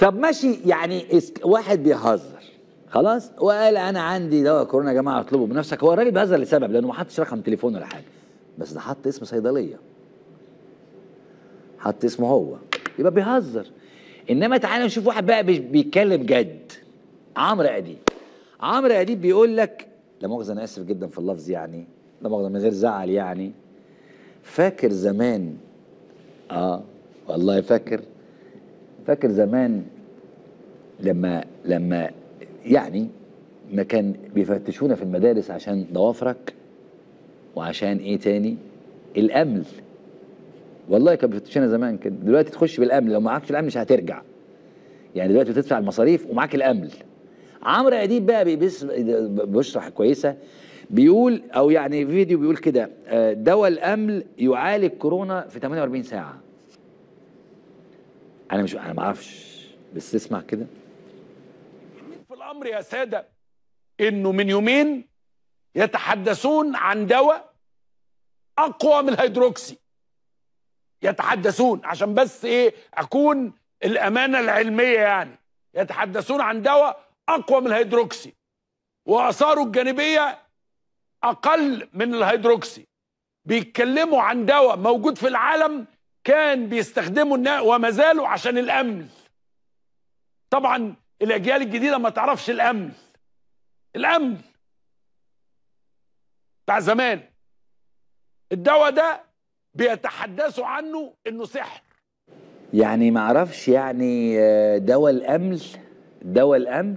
طب ماشي يعني اس- واحد بيهزر خلاص وقال انا عندي دواء كورونا يا جماعه اطلبه بنفسك هو الراجل بيهزر لسبب لانه ما حطش رقم تليفون ولا حاجه بس ده حط اسم صيدليه حط اسمه هو يبقى بيهزر انما تعالى نشوف واحد بقى بي- بيتكلم جد عمرو اديب عمرو اديب بيقول لك لا مؤاخذه انا اسف جدا في اللفظ يعني لا مؤاخذه من غير زعل يعني فاكر زمان اه والله فاكر فاكر زمان لما لما يعني ما كان بيفتشونا في المدارس عشان ضوافرك وعشان ايه تاني الامل والله كان بيفتشونا زمان كده دلوقتي تخش بالامل لو معكش الامل مش هترجع يعني دلوقتي بتدفع المصاريف ومعاك الامل عمرو اديب بقى بيبس بيشرح كويسه بيقول او يعني فيديو بيقول كده آه، دواء الامل يعالج كورونا في 48 ساعه انا مش انا ما اعرفش بس اسمع كده في الامر يا ساده انه من يومين يتحدثون عن دواء اقوى من الهيدروكسي يتحدثون عشان بس ايه اكون الامانه العلميه يعني يتحدثون عن دواء اقوى من الهيدروكسي واثاره الجانبيه اقل من الهيدروكسي بيتكلموا عن دواء موجود في العالم كان بيستخدمه النا- وما زالوا عشان الامن طبعا الاجيال الجديده ما تعرفش الامن الامن بتاع زمان الدواء ده بيتحدثوا عنه انه سحر يعني ما اعرفش يعني آه، دواء الامل دواء الامل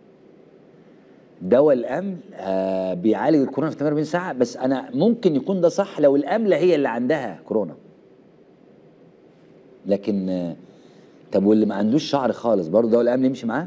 دواء الامل آه بيعالج الكورونا في 48 ساعه بس انا ممكن يكون ده صح لو الامله هي اللي عندها كورونا لكن آه طب واللي ما عندوش شعر خالص برضه دواء الامل يمشي معاه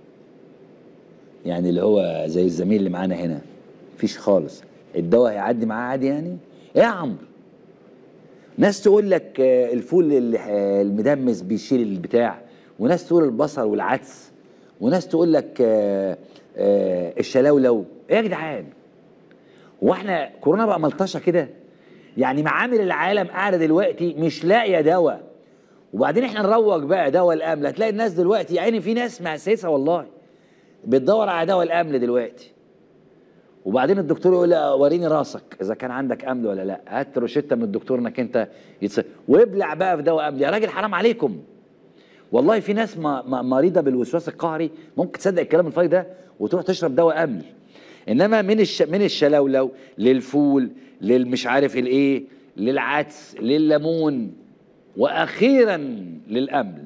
يعني اللي هو زي الزميل اللي معانا هنا مفيش خالص الدواء هيعدي معاه عادي يعني ايه يا عمرو ناس تقول لك آه، الفول ال- آه، المدمس بيشيل البتاع وناس تقول البصل والعدس وناس تقول لك آه، آه، الشلولو ايه يا جدعان هو احنا كورونا بقى ملطشه كده يعني معامل العالم قاعده دلوقتي مش لاقيه دواء وبعدين احنا نروج بقى دواء الامل هتلاقي الناس دلوقتي يعني في ناس مأسسة والله بتدور على دواء الامل دلوقتي وبعدين الدكتور يقول لها وريني راسك اذا كان عندك امل ولا لا هات روشته من الدكتور انك انت يتص... وابلع بقى في دواء امل يا راجل حرام عليكم والله في ناس ما ما مريضه بالوسواس القهري ممكن تصدق الكلام الفاضي ده وتروح تشرب دواء امل انما من الش... من الشلولو للفول للمش عارف الايه للعدس لليمون واخيرا للامل